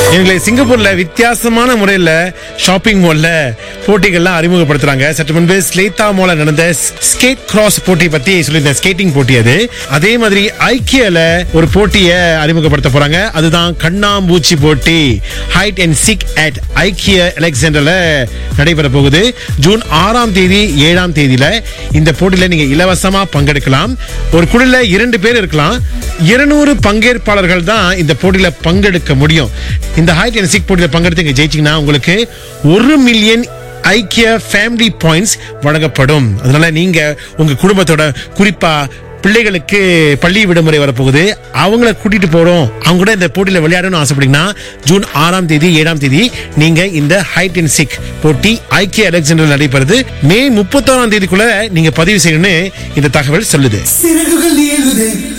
எங்களை சிங்கப்பூர்ல வித்தியாசமான முறையில ஷாப்பிங் மால்ல போட்டிகள்லாம் அறிமுகப்படுத்துறாங்க சற்று முன்பு ஸ்லேத்தா மால்ல நடந்த ஸ்கேட் கிராஸ் போட்டி பத்தி சொல்லியிருந்தேன் ஸ்கேட்டிங் போட்டி அது அதே மாதிரி ஐக்கியல ஒரு போட்டியை அறிமுகப்படுத்த போறாங்க அதுதான் கண்ணாம்பூச்சி போட்டி ஹைட் அண்ட் சிக் அட் ஐக்கிய அலெக்சாண்டர்ல நடைபெற போகுது ஜூன் ஆறாம் தேதி ஏழாம் தேதியில இந்த போட்டியில நீங்க இலவசமா பங்கெடுக்கலாம் ஒரு குழுல இரண்டு பேர் இருக்கலாம் இருநூறு பங்கேற்பாளர்கள் தான் இந்த போட்டியில பங்கெடுக்க முடியும் இந்த ஹைட் அண்ட் சிக் போட்டியில பங்கெடுத்து இங்க ஜெயிச்சீங்கன்னா உங்களுக்கு ஒரு மில்லியன் ஐக்கிய ஃபேமிலி பாயிண்ட்ஸ் வழங்கப்படும் அதனால நீங்க உங்க குடும்பத்தோட குறிப்பா பிள்ளைகளுக்கு பள்ளி விடுமுறை வரப்போகுது அவங்கள கூட்டிட்டு போறோம் அவங்க கூட இந்த போட்டியில விளையாடணும்னு ஆசைப்பட்டீங்கன்னா ஜூன் ஆறாம் தேதி ஏழாம் தேதி நீங்க இந்த ஹைட் அண்ட் சிக் போட்டி ஐக்கிய அலெக்சாண்டர் நடைபெறுது மே முப்பத்தோராம் தேதிக்குள்ள நீங்க பதிவு செய்யணும்னு இந்த தகவல் சொல்லுது சிறகுகள் ஏழுதே